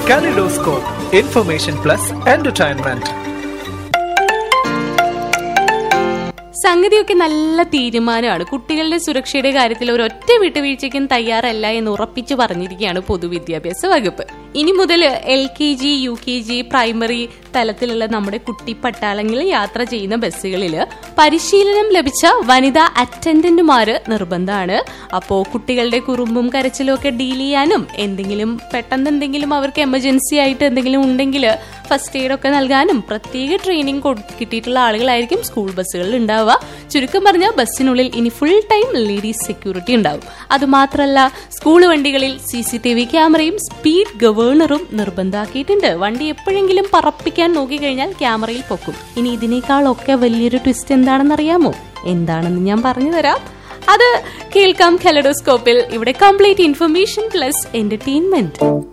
Kaleidoscope, information plus entertainment. സംഗതിയൊക്കെ നല്ല തീരുമാനമാണ് കുട്ടികളുടെ സുരക്ഷയുടെ കാര്യത്തിൽ ഒരൊറ്റ വിട്ടുവീഴ്ചയ്ക്കും തയ്യാറല്ല എന്ന് ഉറപ്പിച്ചു പറഞ്ഞിരിക്കുകയാണ് പൊതുവിദ്യാഭ്യാസ വകുപ്പ് ഇനി മുതൽ L K G U K G primary തലത്തിലുള്ള നമ്മുടെ കുട്ടി പട്ടാളങ്ങളിൽ യാത്ര ചെയ്യുന്ന ബസ്സുകളിൽ പരിശീലനം ലഭിച്ച വനിതാ അറ്റൻഡന്റുമാര് നിർബന്ധമാണ് അപ്പോ കുട്ടികളുടെ കുറുമ്പും കരച്ചിലും ഒക്കെ ഡീൽ ചെയ്യാനും എന്തെങ്കിലും പെട്ടെന്ന് എന്തെങ്കിലും അവർക്ക് എമർജൻസി ആയിട്ട് എന്തെങ്കിലും ഉണ്ടെങ്കിൽ ഫസ്റ്റ് എയ്ഡ് ഒക്കെ നൽകാനും പ്രത്യേക ട്രെയിനിങ് കിട്ടിയിട്ടുള്ള ആളുകളായിരിക്കും സ്കൂൾ ബസ്സുകളിൽ ഉണ്ടാവുക ചുരുക്കം പറഞ്ഞാൽ ബസ്സിനുള്ളിൽ ഇനി ഫുൾ ടൈം ലേഡീസ് സെക്യൂരിറ്റി ഉണ്ടാവും അതുമാത്രമല്ല സ്കൂൾ വണ്ടികളിൽ സി സി ടി വി ക്യാമറയും സ്പീഡ് ഗവേണറും നിർബന്ധമാക്കിയിട്ടുണ്ട് വണ്ടി എപ്പോഴെങ്കിലും പറപ്പിക്കാൻ നോക്കിക്കഴിഞ്ഞാൽ ക്യാമറയിൽ പൊക്കും ഇനി ഇതിനേക്കാളൊക്കെ വലിയൊരു ട്വിസ്റ്റ് എന്താണെന്ന് അറിയാമോ എന്താണെന്ന് ഞാൻ പറഞ്ഞു തരാം അത് കേൾക്കാം കലഡോസ്കോപ്പിൽ ഇവിടെ കംപ്ലീറ്റ് ഇൻഫർമേഷൻ പ്ലസ് എന്റർടൈൻമെന്റ്